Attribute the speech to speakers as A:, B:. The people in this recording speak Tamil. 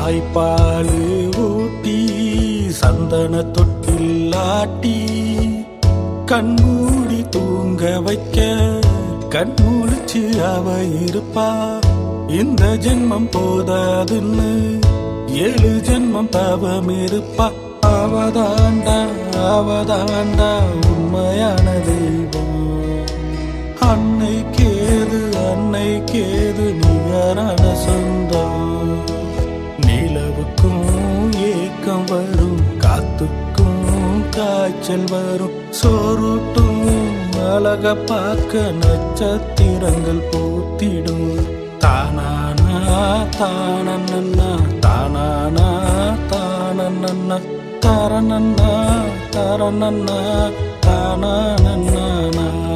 A: தாய்ப்பால் ஊட்டி சந்தன தொட்டில் ஆட்டி கண்மூடி தூங்க வைக்க கண்முழிச்சு அவ இருப்பா இந்த ஜென்மம் போதாதுன்னு ஏழு ஜென்மம் தவம் இருப்பா அவதாண்டா அவதாண்டா உண்மையான தெய்வம் அன்னை கேது அன்னை கேது நிகரான சொந்தம் நிலவுக்கும் ஏக்கம் வரும் காத்துக்கும் காய்ச்சல் வரும் சோறுட்டும் அழக பார்க்க நட்சத்திரங்கள் பூத்திடும் தானானா தானண்ணா தானானா தானண்ணா தரணண்ணா தரணண்ணா தானானண்ணா